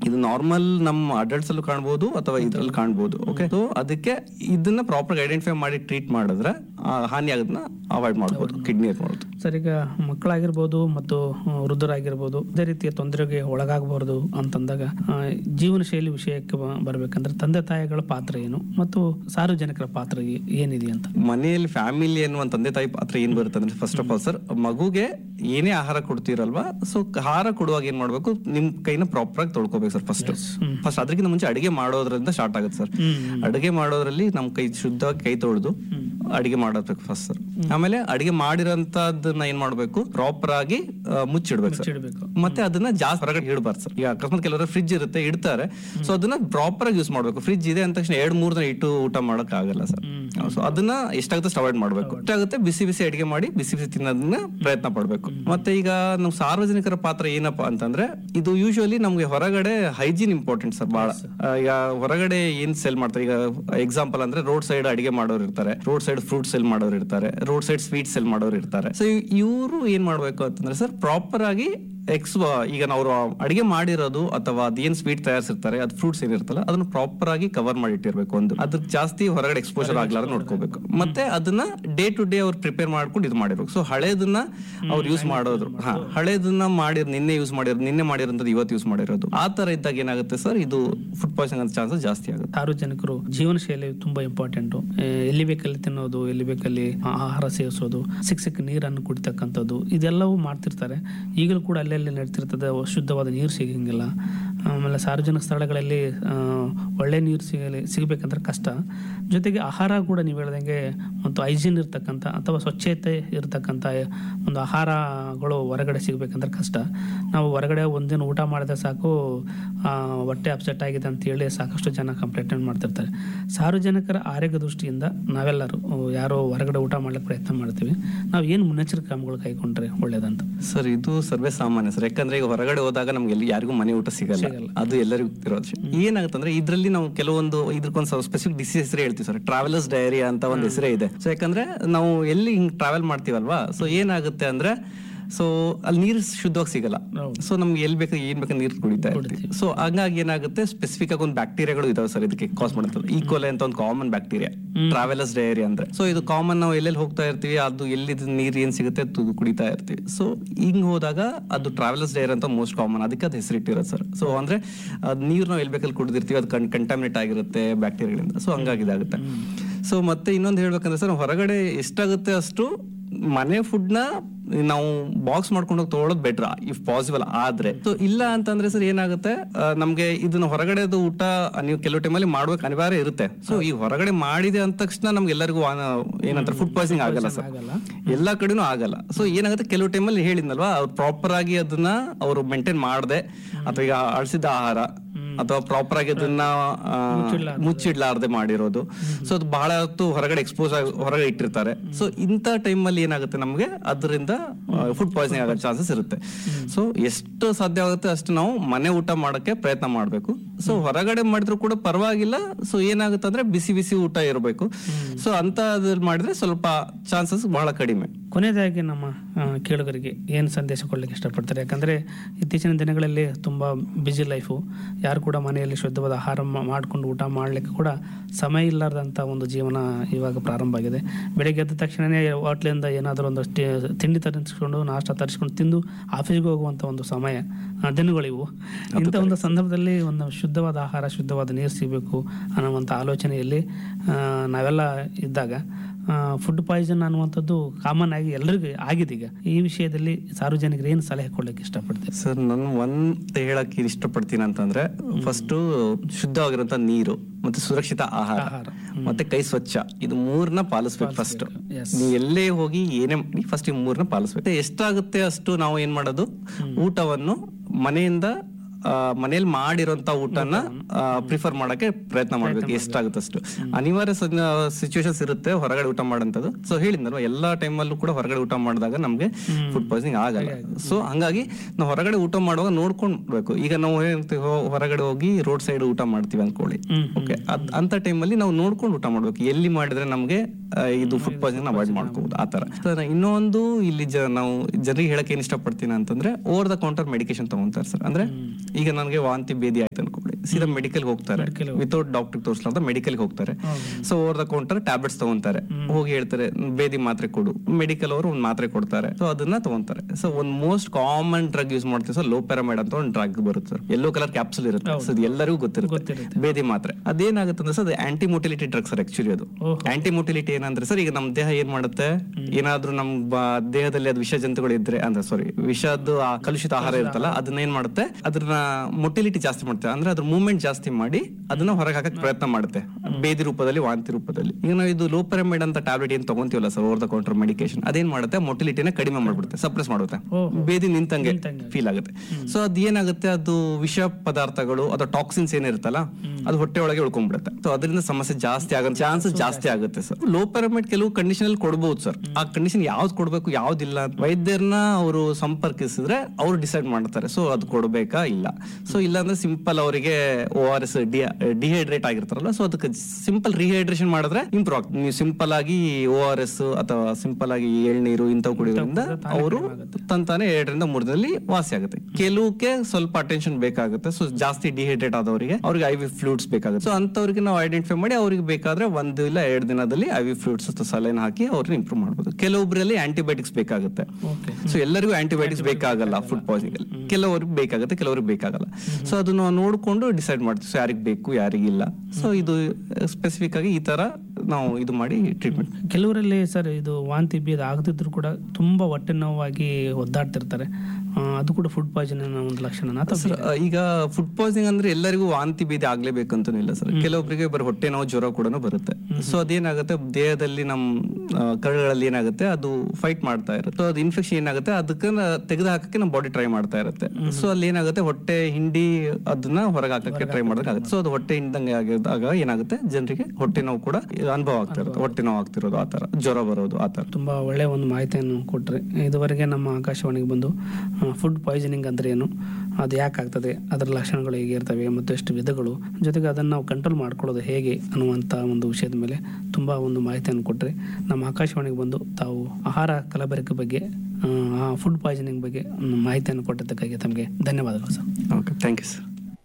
ಇದು ನಾರ್ಮಲ್ ನಮ್ಮ ಅಡಲ್ಟ್ಸ್ ಅಲ್ಲೂ ಕಾಣ್ಬೋದು ಅಥವಾ ಇದ್ರಲ್ಲಿ ಕಾಣ್ಬೋದು ಓಕೆ ಸೊ ಅದಕ್ಕೆ ಇದನ್ನ ಪ್ರಾಪರ್ ಐಡೆಂಟಿಫೈ ಮಾಡಿ ಟ್ರೀಟ್ ಮಾಡಿದ್ರೆ ಆ ಹಾನಿ ಆಗೋದನ್ನ ಅವಾಯ್ಡ್ ಮಾಡ್ಬೋದು ಕಿಡ್ನಿ ಮಾಡ್ಬೋದು ಸರ್ ಈಗ ಮಕ್ಕಳಾಗಿರ್ಬೋದು ಮತ್ತು ಆ, ವೃದ್ಧರಾಗಿರ್ಬೋದು ಅದೇ ರೀತಿಯ ತೊಂದರೆಗೆ ಒಳಗಾಗಬಾರ್ದು ಅಂತಂದಾಗ ಆ, ಜೀವನ ಶೈಲಿ ವಿಷಯಕ್ಕೆ ಬ- ಬರ್ಬೇಕಂದ್ರೆ ತಂದೆ ತಾಯಿಗಳ ಪಾತ್ರ ಏನು ಮತ್ತು ಸಾರ್ವಜನಿಕರ ಪಾತ್ರ ಏ- ಏನಿದೆ ಅಂತ ಮನೆಯಲ್ಲಿ ಫ್ಯಾಮಿಲಿ ಅನ್ನುವ ತಂದೆ ತಾಯಿ ಪಾತ್ರ ಏನ್ ಬರುತ್ತೆ ಅಂದ್ರೆ ಫಸ್ಟ್ ಆಫ್ ಆಲ್ ಸರ್ ಮಗುಗೆ ಏನೇ ಆಹಾರ ಕೊಡ್ತೀರಲ್ವಾ ಸೊ ಆಹಾರ ಕೊಡುವಾಗ ಏನ್ ಮಾಡ್ಬೇಕು ನಿಮ್ ಕೈನ ಪ್ರಾಪರ್ ಆಗಿ ತೊಳ್ಕೊಬೇಕು ಸರ್ ಫಸ್ಟ್ ಫಸ್ಟ್ ಅದಕ್ಕಿಂತ ಮುಂಚೆ ಅಡಿಗೆ ಮಾಡೋದ್ರಿಂದ ಸ್ಟಾರ್ಟ್ ಆಗುತ್ತೆ ಸರ್ ಅಡಿಗೆ ಮಾಡೋದ್ರಲ್ಲಿ ನಮ್ ಕೈ ಶುದ್ಧವಾಗಿ ಕೈ ತೊಳೆದು ಅಡಿಗೆ ಮಾಡಬೇಕು ಫಸ್ಟ್ ಸರ್ ಆಮೇಲೆ ಅಡಿಗೆ ಮಾಡಿರೋಂತದನ್ನ ಏನ್ ಮಾಡ್ಬೇಕು ಪ್ರಾಪರ್ ಆಗಿ ಆ, ಮುಚ್ಚಿಡ್ಬೇಕು ಸರ್ ಇಡಬೇಕು ಮತ್ತೆ ಅದನ್ನ ಜಾಸ್ತಿ ಹೊರಗಡೆ ಇಡಬಾರ್ದು ಸರ್ ಈಗ ಅಕಸ್ಮಾತ್ ಕೆಲವರು ಫ್ರಿಜ್ ಇರುತ್ತೆ ಇಡ್ತಾರೆ ಸೊ ಅದನ್ನ ಪ್ರಾಪರ್ ಆಗಿ ಯೂಸ್ ಮಾಡ್ಬೇಕು ಫ್ರಿಜ್ ಇದೆ ಅಂದ ತಕ್ಷಣ ಎರಡ್ ಮೂರ್ ದಿನ ಇಟ್ಟು ಊಟ ಮಾಡಕ್ ಆಗಲ್ಲ ಸರ್ ಸೊ ಅದನ್ನ ಎಷ್ಟಾಗುತ್ತೆ ಅವಾಯ್ಡ್ ಮಾಡ್ಬೇಕು ಎಷ್ಟಾಗುತ್ತೆ ಬಿಸಿ ಬಿಸಿ ಅಡಿಗೆ ಮಾಡಿ ಬಿಸಿ ಬಿಸಿ ತಿನ್ನೋದನ್ನ ಪ್ರಯತ್ನ ಪಡ್ಬೇಕು ಮತ್ತೆ ಈಗ ನಾವು ಸಾರ್ವಜನಿಕರ ಪಾತ್ರ ಏನಪ್ಪಾ ಅಂತಂದ್ರೆ ಇದು ಯೂಶುವಲಿ ನಮ್ಗೆ ಹೊರಗಡೆ ಹೈಜೀನ್ ಇಂಪಾರ್ಟೆಂಟ್ ಸರ್ ಬಹಳ ಆ, ಈಗ ಹೊರಗಡೆ ಏನ್ ಸೆಲ್ ಮಾಡ್ತಾರೆ ಈಗ ಎಕ್ಸಾಂಪಲ್ ಅಂದ್ರೆ ರೋಡ್ ಸೈಡ್ ಅಡಿಗೆ ಮಾಡೋರು ಇರ್ತಾರೆ ರೋಡ್ ಸೈಡ್ ಫ್ರೂಟ್ ಸೆಲ್ ಮಾಡೋರು ಇರ್ತಾರೆ ರೋಡ್ ಸೈಡ್ ಸ್ವೀಟ್ ಸೆಲ್ ಮಾಡೋರು ಇರ್ತಾರೆ ಸೊ ಇವರು ಏನ್ ಮಾಡ್ಬೇಕು ಅಂತಂದ್ರೆ ಸರ್ ಪ್ರಾಪರ್ ಆಗಿ ಎಕ್ಸ್ ಈಗ ನಾವು ಅಡಿಗೆ ಮಾಡಿರೋದು ಅಥವಾ ಅದೇನ್ ಸ್ವೀಟ್ ತಯಾರಿಸಿರ್ತಾರೆ ಅದು ಫ್ರೂಟ್ಸ್ ಏನಿರ್ತಲ್ಲ ಅದನ್ನ ಪ್ರಾಪರ್ ಆಗಿ ಕವರ್ ಮಾಡಿ ಇಟ್ಟಿರ್ಬೇಕು ಒಂದು ಅದಕ್ಕೆ ಜಾಸ್ತಿ ಹೊರಗಡೆ ಎಕ್ಸ್ಪೋಜರ್ ಆಗ್ಲಾರ್ದು ನೋಡ್ಕೋಬೇಕು ಮತ್ತೆ ಅದನ್ನ ಡೇ ಟು ಡೇ ಅವ್ರು ಪ್ರಿಪೇರ್ ಮಾಡ್ಕೊಂಡು ಇದು ಮಾಡಿರ್ಬೇಕು ಸೊ ಹಳೇದನ್ನ ಅವ್ರು ಯೂಸ್ ಮಾಡೋದು ಹಾ ಹಳೇದನ್ನ ಮಾಡಿರ್ ನಿನ್ನೆ ಯೂಸ್ ಮಾಡಿರೋದು ನಿನ್ನೆ ಮಾಡಿರೋದು ಇವತ್ತು ಯೂಸ್ ಮಾಡಿರೋದು ಆ ತರ ಇದ್ದಾಗ ಏನಾಗುತ್ತೆ ಸರ್ ಇದು ಫುಡ್ ಪಾಯ್ಸನ್ ಅಂತ ಚಾನ್ಸಸ್ ಜಾಸ್ತಿ ಆಗುತ್ತೆ ಸಾರ್ವಜನಿಕರು ಜೀವನ ಶೈಲಿ ತುಂಬಾ ಇಂಪಾರ್ಟೆಂಟ್ ಎಲ್ಲಿ ಬೇಕಲ್ಲಿ ತಿನ್ನೋದು ಎಲ್ಲಿ ಬೇಕಲ್ಲಿ ಆಹಾರ ಸೇವಿಸೋದು ಸಿಕ್ಕ ಸಿಕ್ಕ ನೀರನ್ನು ಕುಡಿತಕ್ಕಂಥದ್ದು ಇದೆಲ್ಲವೂ ಮಾಡ್ತಿರ್ತಾರೆ ಈಗಲೂ ಕೂಡ ಅಲ್ಲಲ್ಲಿ ನಡೀತಿರ್ತದೆ ಶುದ್ಧವಾದ ನೀರು ಸಿಗಂಗಿಲ್ಲ ಆಮೇಲೆ ಸಾರ್ವಜನಿಕ ಸ್ಥಳಗಳಲ್ಲಿ ಆ, ಒಳ್ಳೆ ನೀರು ಸಿಗಲಿ ಸಿಗಬೇಕಂದ್ರೆ ಕಷ್ಟ ಜೊತೆಗೆ ಆಹಾರ ಕೂಡ ನೀವು ಹೇಳ್ದಂಗೆ ಮತ್ತು ಹೈಜೀನ್ ಇರ್ತಕ್ಕಂಥ ಅಥವಾ ಸ್ವಚ್ಛತೆ ಇರತಕ್ಕಂಥ ಒಂದು ಆಹಾರಗಳು ಹೊರಗಡೆ ಸಿಗಬೇಕಂದ್ರೆ ಕಷ್ಟ ನಾವು ಹೊರಗಡೆ ಒಂದಿನ ಊಟ ಮಾಡಿದ್ರೆ ಸಾಕು ಆ, ಹೊಟ್ಟೆ ಅಪ್ಸೆಟ್ ಆಗಿದೆ ಅಂತೇಳಿ ಸಾಕಷ್ಟು ಜನ ಕಂಪ್ಲೇಂಟ್ ಮಾಡ್ತಿರ್ತಾರೆ ಸಾರ್ವಜನಿಕರ ಆರೋಗ್ಯ ದೃಷ್ಟಿಯಿಂದ ನಾವೆಲ್ಲರೂ ಆ, ಯಾರೋ ಹೊರಗಡೆ ಊಟ ಮಾಡ್ಲಿಕ್ಕೆ ಪ್ರಯತ್ನ ಮಾಡ್ತೀವಿ ನಾವು ಏನು ಮುನ್ನೆಚ್ಚರಿಕೆ ಕ್ರಮಗಳು ಕೈಗೊಂಡ್ರೆ ಒಳ್ಳೇದಂತ ಸರ್ ಇದು ಸರ್ವೇ ಸಾಮಾನ್ಯ ಸರ್ ಯಾಕಂದ್ರೆ ಈಗ ಹೊರಗಡೆ ಹೋದಾಗ ನಮ್ಗೆ ಎಲ್ಲಿ ಯಾರಿಗೂ ಮನೆ ಊಟ ಸಿಗಲ್ಲ ಅದು ಎಲ್ಲರಿಗೂ ಇರೋದು ವಿಷಯ. ಏನಾಗುತ್ತೆ ಅಂದ್ರೆ ಇದ್ರಲ್ಲಿ ನಾವು ಕೆಲವೊಂದು ಇದ್ರಕ್ಕೊಂದು ಸ್ಪೆಸಿಫಿಕ್ ಡಿಸೀಸ್ ಹೆಸರೇ ಹೇಳ್ತೀವಿ ಸರ್ ಟ್ರಾವೆಲರ್ಸ್ ಡಯರಿಯಾ ಅಂತ ಒಂದು ಹೆಸರೇ ಇದೆ ಸೊ ಯಾಕಂದ್ರೆ ನಾವು ಎಲ್ಲಿ ಹಿಂಗ್ ಟ್ರಾವೆಲ್ ಮಾಡ್ತೀವಲ್ವಾ ಸೊ ಏನಾಗುತ್ತೆ ಅಂದ್ರೆ ಸೊ ಅಲ್ಲಿ ನೀರು ಶುದ್ಧವಾಗಿ ಸಿಗಲ್ಲ ಸೊ ನಮ್ಗೆ ಎಲ್ಲಿ ಬೇಕು ಏನ್ ಬೇಕು ನೀರು ಕುಡಿತಾ ಇರ್ತೀವಿ ಸೊ ಹಂಗಾಗಿ ಏನಾಗುತ್ತೆ ಸ್ಪೆಸಿಫಿಕ್ ಆಗಿ ಒಂದು ಬ್ಯಾಕ್ಟೀರಿಯಾಗಳು ಇದಾವೆ ಸರ್ ಇದಕ್ಕೆ ಕಾಸ್ ಮಾಡುತ್ತದೆ ಈಕೋಲೆ ಅಂತ ಒಂದು ಕಾಮನ್ ಬ್ಯಾಕ್ಟೀರಿಯಾ ಟ್ರಾವೆಲರ್ಸ್ ಡಯರಿ ಅಂದ್ರೆ ಸೊ ಇದು ಕಾಮನ್ ನಾವು ಎಲ್ಲೆಲ್ಲಿ ಹೋಗ್ತಾ ಇರ್ತೀವಿ ಅದು ಎಲ್ಲಿ ನೀರು ಏನ್ ಸಿಗುತ್ತೆ ಅದು ಕುಡಿತಾ ಇರ್ತೀವಿ ಸೊ ಹಿಂಗ್ ಹೋದಾಗ ಅದು ಟ್ರಾವೆಲರ್ಸ್ ಡಯರಿ ಅಂತ ಮೋಸ್ಟ್ ಕಾಮನ್ ಅದಕ್ಕೆ ಅದು ಹೆಸರಿಟ್ಟಿರೋದು ಸರ್ ಸೊ ಅಂದ್ರೆ ಅದ್ ನೀರು ನಾವು ಎಲ್ಲಿ ಬೇಕಲ್ಲಿ ಕುಡಿದಿರ್ತೀವಿ ಅದು ಕಂಟಾಮಿನೇಟ್ ಆಗಿರುತ್ತೆ ಬ್ಯಾಕ್ಟೀರಿಯಾಗಳಿಂದ ಸೊ ಹಂಗಾಗಿ ಇದಾಗುತ್ತೆ ಸೊ ಮತ್ತೆ ಇನ್ನೊಂದು ಹೇಳ್ಬೇಕಂದ್ರೆ ಸರ್ ಹೊರಗಡೆ ಎಷ್ಟಾಗುತ್ತೆ ಅಷ್ಟು ಮನೆ ಫುಡ್ ನ ನಾವು ಬಾಕ್ಸ್ ಮಾಡ್ಕೊಂಡು ಹೋಗಿ ತಗೊಳ್ಳೋದು ಬೆಟರ್ ಇಫ್ ಪಾಸಿಬಲ್ ಆದ್ರೆ ಸೊ ಇಲ್ಲ ಅಂತಂದ್ರೆ ಸರ್ ಏನಾಗುತ್ತೆ ಆ, ನಮ್ಗೆ ಇದನ್ನ ಹೊರಗಡೆದು ಊಟ ನೀವು ಕೆಲವು ಟೈಮಲ್ಲಿ ಮಾಡ್ಬೇಕು ಅನಿವಾರ್ಯ ಇರುತ್ತೆ ಸೊ ಈ ಹೊರಗಡೆ ಮಾಡಿದೆ ಅಂದ ತಕ್ಷಣ ನಮ್ಗೆ ಎಲ್ಲರಿಗೂ ಏನಂತಾರೆ ಫುಡ್ ಪಾಯ್ಸನಿಂಗ್ ಆಗಲ್ಲ ಸರ್ ಆಗಲ್ಲ ಎಲ್ಲಾ ಕಡೆನೂ ಆಗಲ್ಲ ಸೊ ಏನಾಗುತ್ತೆ ಕೆಲವು ಟೈಮಲ್ಲಿ ಹೇಳಿದ್ನಲ್ವಾ ಅವ್ರು ಪ್ರಾಪರ್ ಆಗಿ ಅದನ್ನ ಅವರು ಮೇಂಟೈನ್ ಮಾಡದೆ ಅಥವಾ ಈಗ ಅಳಿಸಿದ ಆಹಾರ ಅಥವಾ ಪ್ರಾಪರ್ ಆಗಿ ಅದನ್ನ ಆ, ಮುಚ್ಚಿಡ್ಲಾರ್ದೆ ಮಾಡಿರೋದು ಸೊ ಅದು ಬಹಳ ಹೊತ್ತು ಹೊರಗಡೆ ಎಕ್ಸ್ಪೋಸ್ ಆಗಿ ಹೊರಗಡೆ ಇಟ್ಟಿರ್ತಾರೆ ಸೊ ಇಂಥ ಟೈಮಲ್ಲಿ ಏನಾಗುತ್ತೆ ನಮಗೆ ಅದರಿಂದ ಫುಡ್ ಪಾಯ್ಸನಿಂಗ್ ಆಗೋ ಚಾನ್ಸಸ್ ಇರುತ್ತೆ ಸೊ ಎಷ್ಟು ಸಾಧ್ಯ ಆಗುತ್ತೆ ಅಷ್ಟು ನಾವು ಮನೆ ಊಟ ಮಾಡಕ್ಕೆ ಪ್ರಯತ್ನ ಮಾಡಬೇಕು ಸೊ ಹೊರಗಡೆ ಮಾಡಿದ್ರು ಕೂಡ ಪರವಾಗಿಲ್ಲ ಸೊ ಏನಾಗುತ್ತೆ ಅಂದ್ರೆ ಬಿಸಿ ಬಿಸಿ ಊಟ ಇರಬೇಕು ಸೊ ಅಂತ ಮಾಡಿದ್ರೆ ಸ್ವಲ್ಪ ಚಾನ್ಸಸ್ ಬಹಳ ಕಡಿಮೆ ಕೊನೆಯದಾಗಿ ನಮ್ಮ ಆ, ಕೇಳುಗರಿಗೆ ಏನು ಸಂದೇಶ ಕೊಡ್ಲಿಕ್ಕೆ ಇಷ್ಟಪಡ್ತಾರೆ ಯಾಕಂದರೆ ಇತ್ತೀಚಿನ ದಿನಗಳಲ್ಲಿ ತುಂಬ ಬ್ಯುಸಿ ಲೈಫು ಯಾರು ಕೂಡ ಮನೆಯಲ್ಲಿ ಶುದ್ಧವಾದ ಆಹಾರ ಮಾ- ಮಾಡ್ಕೊಂಡು ಊಟ ಮಾಡಲಿಕ್ಕೆ ಕೂಡ ಸಮಯ ಇಲ್ಲಾರ್ದಂಥ ಒಂದು ಜೀವನ ಇವಾಗ ಪ್ರಾರಂಭ ಆಗಿದೆ ಬೆಳಗ್ಗೆ ಎದ್ದ ತಕ್ಷಣವೇ ಹೋಟ್ಲಿಂದ ಏನಾದರೂ ಒಂದು ಟಿ- ತಿಂಡಿ ತರಿಸ್ಕೊಂಡು ನಾಷ್ಟ ತರಿಸ್ಕೊಂಡು ತಿಂದು ಆಫೀಸ್ಗೆ ಹೋಗುವಂಥ ಒಂದು ಸಮಯ ಆ, ದಿನಗಳಿವು ಇಂಥ ಒಂದು ಸಂದರ್ಭದಲ್ಲಿ ಒಂದು ಶುದ್ಧವಾದ ಆಹಾರ ಶುದ್ಧವಾದ ನೀರು ಸಿಗಬೇಕು ಅನ್ನುವಂಥ ಆಲೋಚನೆಯಲ್ಲಿ ಆ, ನಾವೆಲ್ಲ ಇದ್ದಾಗ ಫುಡ್ ಪಾಯ್ಸನ್ ಅನ್ನುವಂಥದ್ದು ಕಾಮನ್ ಆಗಿ ಎಲ್ರಿಗೂ ಆಗಿದೆ ಈಗ ಈ ವಿಷಯದಲ್ಲಿ ಸಾರ್ವಜನಿಕರು ಏನು ಸಲಹೆ ಕೊಡ್ಲಿಕ್ಕೆ ಇಷ್ಟಪಡ್ತೀವಿ ಸರ್ ನಾನು ಒಂದ್ ಹೇಳಕ್ ಇಷ್ಟಪಡ್ತೀನಿ ಅಂತಂದ್ರೆ ಫಸ್ಟ್ ಶುದ್ಧವಾಗಿರುವಂತ ನೀರು ಮತ್ತೆ ಸುರಕ್ಷಿತ ಆಹಾರ ಆಹಾರ. ಮತ್ತೆ ಕೈ ಸ್ವಚ್ಛ ಇದು ಮೂರನ್ನ ಪಾಲಿಸ್ಬೇಕು ಫಸ್ಟ್ Yes. ನೀವು ಎಲ್ಲೇ ಹೋಗಿ ಏನೇ ಮಾಡಿ ಫಸ್ಟ್ ಈ ಮೂರನ್ನ ಪಾಲಿಸ್ಬೇಕು ಮತ್ತೆ ಎಷ್ಟಾಗುತ್ತೆ ಅಷ್ಟು ನಾವು ಏನ್ ಮಾಡೋದು ಊಟವನ್ನು ಮನೆಯಿಂದ ಆ, ಮನೇಲಿ ಮಾಡಿರೋಂತ ಊಟನ ಪ್ರಿಫರ್ ಮಾಡಕ್ಕೆ ಪ್ರಯತ್ನ ಮಾಡ್ಬೇಕು ಎಷ್ಟಾಗುತ್ತೆ ಅಷ್ಟು ಅನಿವಾರ್ಯ ಸಿಚುವೇಶನ್ಸ್ ಇರುತ್ತೆ ಹೊರಗಡೆ ಊಟ ಮಾಡೋಂಥದ್ದು ಸೊ ಹೇಳಿದ್ನಲ್ವ ಎಲ್ಲಾ ಟೈಮಲ್ಲೂ ಕೂಡ ಹೊರಗಡೆ ಊಟ ಮಾಡಿದಾಗ ನಮ್ಗೆ ಫುಡ್ ಪಾಯ್ಸನಿಂಗ್ ಆಗಲ್ಲ ಸೊ ಹಂಗಾಗಿ ನಾವು ಹೊರಗಡೆ ಊಟ ಮಾಡುವಾಗ ನೋಡ್ಕೊಂಡ್ಬೇಕು ಈಗ ನಾವು ಹೇಳ್ತೀವಿ ಹೋ- ಹೊರಗಡೆ ಹೋಗಿ ರೋಡ್ ಸೈಡ್ ಊಟ ಮಾಡ್ತೀವಿ ಅನ್ಕೊಳ್ಳಿ ಓಕೆ ಅಂತ ಟೈಮಲ್ಲಿ ನಾವು ನೋಡ್ಕೊಂಡು ಊಟ ಮಾಡ್ಬೇಕು ಎಲ್ಲಿ ಮಾಡಿದ್ರೆ ನಮ್ಗೆ ಆ, ಇದು ಫುಡ್ ಪಾಯ್ಸನ್ ಅವಾಯ್ಡ್ ಮಾಡ್ಕೋಬಹುದು ಆ ತರ So, ನಾ ಇನ್ನೊಂದು ಇಲ್ಲಿ ಜ ನಾವು ಜನರಿಗೆ ಹೇಳಕ್ ಏನ್ ಇಷ್ಟಪಡ್ತೀನಿ ಅಂತಂದ್ರೆ ಓವರ್ ದ ಕೌಂಟರ್ ಮೆಡಿಕೇಶನ್ ತಗೊಂತಾರೆ ಸರ್ ಅಂದ್ರೆ ಈಗ ನನಗೆ ವಾಂತಿ ಭೇದಿ ಆಯ್ತು ಅನ್ಕೊಬಿಡಿ ಸೀದಾ ಮೆಡಿಕಲ್ ಹೋಗ್ತಾರೆ Medical ವಿತೌಟ್ ಡಾಕ್ಟರ್ ತೋರಿಸ್ಲಾರ್ದ ಮೆಡಿಕಲ್ ಹೋಗ್ತಾರೆ ಹೌದು. So over the counter tablets ತಗೊಂತಾರೆ ಹೋಗಿ ಹೇಳ್ತಾರೆ ಬೇದಿ ಮಾತ್ರೆ ಕೊಡು ಮೆಡಿಕಲ್ ಅವರು ಒಂದು ಮಾತ್ರೆ ಕೊಡ್ತಾರೆ ಸೊ ಅದನ್ನ ತಗೊಂತಾರೆ ಸೊ ಒಂದು ಮೋಸ್ಟ್ ಕಾಮನ್ ಡ್ರಗ್ ಯೂಸ್ ಮಾಡ್ತೀವಿ ಸರ್ ಲೋ ಪ್ಯಾರಾಮೈಡ್ ಅಂತ ಒಂದು ಡ್ರಗ್ ಬರುತ್ತೆ ಸರ್ ಎಲ್ಲೋ ಕಲರ್ ಕ್ಯಾಪ್ಸುಲ್ ಇರುತ್ತೆ ಸೊ ಅದು ಎಲ್ಲರಿಗೂ ಗೊತ್ತಿರುತ್ತೆ ಗೊತ್ತಿರುತ್ತೆ. ಬೇದಿ ಮಾತ್ರೆ ಅದೇನಾಗುತ್ತೆ ಅಂದ್ರೆ ಸರ್ ಅದು anti motility drug sir actually ಅದು ಓಹೋ. ಆಂಟಿ ಮೊಟಿಲಿಟಿ ಏನಂದ್ರೆ ಸರ್ ಈಗ ನಮ್ಮ ದೇಹ ಏನ್ ಮಾಡುತ್ತೆ ಏನಾದ್ರೂ ನಮ್ಮ ಬ- ದೇಹದಲ್ಲಿ ಅದು ವಿಷ ಜಂತುಗಳು ಇದ್ರೆ ಅಂದ್ರೆ ಸಾರಿ ವಿಷದ್ದು ಆ ಕಲುಷಿತ ಆಹಾರ ಇರುತ್ತಲ್ಲ ಅದನ್ನ ಏನ್ ಮಾಡುತ್ತೆ ಅದನ್ನ ಮೊಟಿಲಿಟಿ ಜಾಸ್ತಿ ಮಾಡುತ್ತೆ ಅಂದ್ರೆ ಅದ್ರ ಮೂವ್ಮೆಂಟ್ ಜಾಸ್ತಿ ಮಾಡಿ ಅದನ್ನ ಹೊರಗೆ ಹಾಕಕ್ ಪ್ರಯತ್ನ ಮಾಡುತ್ತೆ ಬೇದಿ ರೂಪದಲ್ಲಿ ವಾಂತಿ ರೂಪದಲ್ಲಿ ಈಗ ನಾವು ಇದು ಲೋ ಪಿರಮಿಡ್ ಅಂತ ಟ್ಯಾಬ್ಲೆಟ್ ಏನ್ ತಗೊಂತೀವಲ್ಲ sir over the counter medication ಅದೇನ್ ಮಾಡುತ್ತೆ ಮೊಟಿಲಿಟಿನ ಕಡಿಮೆ ಮಾಡ್ಬಿಡುತ್ತೆ ಸಪ್ರೆಸ್ ಮಾಡುತ್ತೆ ಓಹೋ. ಬೇದಿ ನಿಂತಂಗೆ ನಿಂತಂಗೆ. ಫೀಲ್ ಆಗುತ್ತೆ ಸೊ ಅದ್ ಏನಾಗುತ್ತೆ ಅದು ವಿಷ ಪದಾರ್ಥಗಳು ಅಥವಾ ಟಾಕ್ಸಿನ್ಸ್ ಏನಿರುತ್ತಲ್ಲ ಅದು ಹೊಟ್ಟೆ ಒಳಗೆ ಉಳ್ಕೊಂಡ್ಬಿಡುತ್ತೆ ಸೊ ಅದರಿಂದ ಸಮಸ್ಯೆ ಜಾಸ್ತಿ ಆಗೋ ಚಾನ್ಸಸ್ ಜಾಸ್ತಿ ಆಗುತ್ತೆ ಸರ್ ಲೋ ಪ್ಯಾರಾಮೈಡ್ ಕೆಲವು ಕಂಡೀಷನ್ ಅಲ್ಲಿ ಕೊಡ್ಬೋದು ಸರ್ ಆ ಕಂಡೀಷನ್ ಯಾವ್ದು ಕೊಡ್ಬೇಕು ಯಾವ್ದಿಲ್ಲ ಅಂತ ವೈದ್ಯರನ್ನ ಅವರು ಸಂಪರ್ಕಿಸಿದ್ರೆ ಅವ್ರು ಡಿಸೈಡ್ ಮಾಡ್ತಾರೆ ಸೊ ಅದು ಕೊಡ್ಬೇಕಾ ಇಲ್ಲ ಸೊ ಇಲ್ಲ ಅಂದ್ರೆ ಸಿಂಪಲ್ ಅವರಿಗೆ ಓ ಆರ್ ಎಸ್ ಡಿಹೈಡ್ರೇಟ್ ಆಗಿರ್ತಾರಲ್ಲ ಸೊ ಅದಕ್ಕೆ ಸಿಂಪಲ್ ರಿಹೈಡ್ರೇಷನ್ ಮಾಡಿದ್ರೆ ಇಂಪ್ರೂವ್ ಆಗ್ತದೆ ನೀವು ಸಿಂಪಲ್ ಆಗಿ ಓ ಆರ್ ಎಸ್ ಅಥವಾ ಸಿಂಪಲ್ ಆಗಿ ಎಳ್ನೀರು ಇಂಥವು ಕುಡಿಯೋದ್ರಿಂದ ಅವರು ತಂತಾನೆ ಎರಡರಿಂದ ಮೂರು ದಿನದಲ್ಲಿ ವಾಸಿ ಆಗುತ್ತೆ ಕೆಲವಕ್ಕೆ ಸ್ವಲ್ಪ ಅಟೆನ್ಷನ್ ಬೇಕಾಗುತ್ತೆ ಸೊ ಜಾಸ್ತಿ ಡಿಹೈಡ್ರೇಟ್ ಆದವರಿಗೆ ಅವ್ರಿಗೆ ಐ ವಿ ಫ್ಲೂಟ್ಸ್ ಬೇಕಾಗುತ್ತೆ ಸೊ ಅಂತವ್ರಿಗೆ ನಾವು ಐಡೆಂಟಿಫೈ ಮಾಡಿ ಅವ್ರಿಗೆ ಬೇಕಾದ್ರೆ ಒಂದು ಇಲ್ಲ ಎರಡು ದಿನದಲ್ಲಿ ಐ ವಿ ಫ್ಲೂಟ್ಸ್ ಅಥವಾ ಸಲೈನ್ ಹಾಕಿ ಅವ್ರನ್ನ ಇಂಪ್ರೂವ್ ಮಾಡ್ಬೋದು ಕೆಲವೊಬ್ಬರಲ್ಲಿ ಆಂಟಿಬಯೋಟಿಕ್ಸ್ ಬೇಕಾಗುತ್ತೆ ಓಕೆ ಸೊ ಎಲ್ಲರಿಗೂ ಆಂಟಿಬಯೋಟಿಕ್ಸ್ ಬೇಕಾಗಲ್ಲ ಫುಡ್ ಪಾಯ್ಸನಿಂಗ್ ಅಲ್ಲಿ ಕೆಲವರಿಗೆ ಬೇಕಾಗುತ್ತೆ ಕೆಲವರಿಗೆ ಬೇಕಾಗಲ್ಲ ಸೊ ಅದನ್ನ ನೋಡ್ಕೊಂಡು ಡಿಸೈಡ್ ಮಾಡ್ತೀವಿ ಸೊ ಯಾರಿಗೆ ಬೇಕು ಯಾರಿಗಿಲ್ಲ ಸೊ ಇದು ಸ್ಪೆಸಿಫಿಕ್ ಆಗಿ ಈ ತರ ನಾವು ಇದು ಮಾಡಿ ಟ್ರೀಟ್ಮೆಂಟ್ ಕೆಲವರಲ್ಲಿ ಸರ್ ಇದು ವಾಂತಿ ಭೇದ ಆಗದಿದ್ರು ಕೂಡ ತುಂಬಾ ಹೊಟ್ಟೆ ನೋವಾಗಿ ಒದ್ದಾಡ್ತಿರ್ತಾರೆ ಆ, ಅದು ಕೂಡ ಫುಡ್ ಪಾಯ್ಸನ್ ಒಂದು ಲಕ್ಷಣ ಅಥವಾ ಸರ್ ಈಗ ಫುಡ್ ಪಾಯ್ಸನಿಂಗ್ ಅಂದ್ರೆ ಎಲ್ಲರಿಗೂ ವಾಂತಿ ಭೇದಿ ಆಗ್ಲೇಬೇಕು ಅಂತಾನೂ ಇಲ್ಲ ಸರ್ ಕೆಲವೊಬ್ಬರಿಗೆ ಬರೀ ಹೊಟ್ಟೆ ನೋವು ಜ್ವರ ಕೂಡ ಬರುತ್ತೆ ಸೊ ಅದೇನಾಗುತ್ತೆ ದೇಹದಲ್ಲಿ ನಮ್ಮ ಆ, ಕರುಗಳಲ್ಲಿ ಏನಾಗುತ್ತೆ ಅದು ಫೈಟ್ ಮಾಡ್ತಾ ಇರುತ್ತೆ ಸೊ ಅದು ಇನ್ಫೆಕ್ಷನ್ ಏನಾಗುತ್ತೆ ಅದಕ್ಕೆ ತೆಗೆದು ಹಾಕಕ್ಕೆ ನಮ್ಮ ಬಾಡಿ ಟ್ರೈ ಮಾಡ್ತಾ ಇರುತ್ತೆ ಸೊ ಅಲ್ಲಿ ಏನಾಗುತ್ತೆ ಹೊಟ್ಟೆ ಹಿಂಡಿ ಅದನ್ನ ಹೊರಗೆ ಹಾಕಕ್ಕೆ ಟ್ರೈ ಮಾಡೋದಕ್ಕಾಗುತ್ತೆ ಸೊ ಅದು ಹೊಟ್ಟೆ ಹಿಂದಂಗೆ ಆಗಿದಾಗ ಏನಾಗುತ್ತೆ ಜನರಿಗೆ ಹೊಟ್ಟೆ ನೋವು ಕೂಡ ಅನುಭವ ಆಗ್ತಾ ಇರುತ್ತೆ ಹೊಟ್ಟೆ ನೋವು ಆಗ್ತಿರೋದು ಆ ತರ ಜ್ವರ ಬರೋದು ಆ ತರ ತುಂಬ ಒಳ್ಳೆಯ ಒಂದು ಮಾಹಿತಿಯನ್ನು ಕೊಟ್ಟರೆ ಇದುವರೆಗೆ ನಮ್ಮ ಆಕಾಶವಾಣಿಗೆ ಬಂದು ಫುಡ್ ಪಾಯ್ಸನಿಂಗ್ ಅಂದರೆ ಏನು ಅದು ಯಾಕೆ ಆಗ್ತದೆ ಅದರ ಲಕ್ಷಣಗಳು ಹೇಗೆ ಇರ್ತವೆ ಮತ್ತು ಎಷ್ಟು ವಿಧಗಳು ಜೊತೆಗೆ ಅದನ್ನು ನಾವು ಕಂಟ್ರೋಲ್ ಮಾಡ್ಕೊಳ್ಳೋದು ಹೇಗೆ ಅನ್ನುವಂಥ ಒಂದು ವಿಷಯದ ಮೇಲೆ ತುಂಬ ಒಂದು ಮಾಹಿತಿಯನ್ನು ಕೊಟ್ಟರೆ ನಮ್ಮ ಆಕಾಶವಾಣಿಗೆ ಬಂದು ತಾವು ಆಹಾರ ಕಲಬೆರಕೆ ಬಗ್ಗೆ ಫುಡ್ ಪಾಯ್ಸನಿಂಗ್ ಬಗ್ಗೆ ಒಂದು ಮಾಹಿತಿಯನ್ನು ಕೊಟ್ಟಿದ್ದಕ್ಕಾಗಿ ತಮಗೆ ಧನ್ಯವಾದಗಳು sir okay thank you sir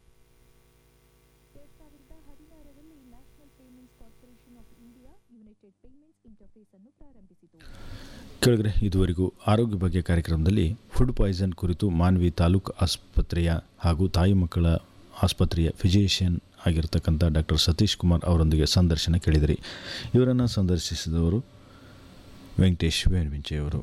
ಕೆಳಗಡೆ ಇದುವರೆಗೂ ಆರೋಗ್ಯ ಬಗ್ಗೆ ಕಾರ್ಯಕ್ರಮದಲ್ಲಿ ಫುಡ್ ಪಾಯ್ಸನ್ ಕುರಿತು ಮಾನ್ವಿ ತಾಲೂಕು ಆಸ್ಪತ್ರೆಯ ಹಾಗೂ ತಾಯಿ ಮಕ್ಕಳ ಆಸ್ಪತ್ರೆಯ ಫಿಸಿಷಿಯನ್ ಆಗಿರ್ತಕ್ಕಂಥ ಡಾಕ್ಟರ್ ಸತೀಶ್ ಕುಮಾರ್ ಅವರೊಂದಿಗೆ ಸಂದರ್ಶನ ಕೇಳಿದಿರಿ ಇವರನ್ನು ಸಂದರ್ಶಿಸಿದವರು ವೆಂಕಟೇಶ್ ವೇಣುವಿಂಚೆಯವರು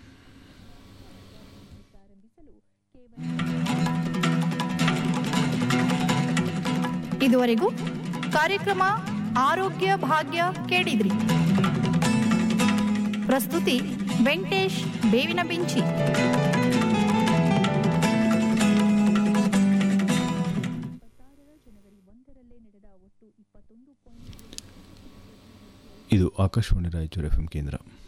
ಇದುವರೆಗೂ ಕಾರ್ಯಕ್ರಮ ಆರೋಗ್ಯ ಭಾಗ್ಯ ಕೇಳಿದ್ರಿ ಪ್ರಸ್ತುತಿ ವೆಂಕಟೇಶ್ ಬೇವಿನ ಬಿಂಚಿ ಇದು ಆಕಾಶವಾಣಿ ರಾಯಚೂರು ಎಫ್ ಕೇಂದ್ರ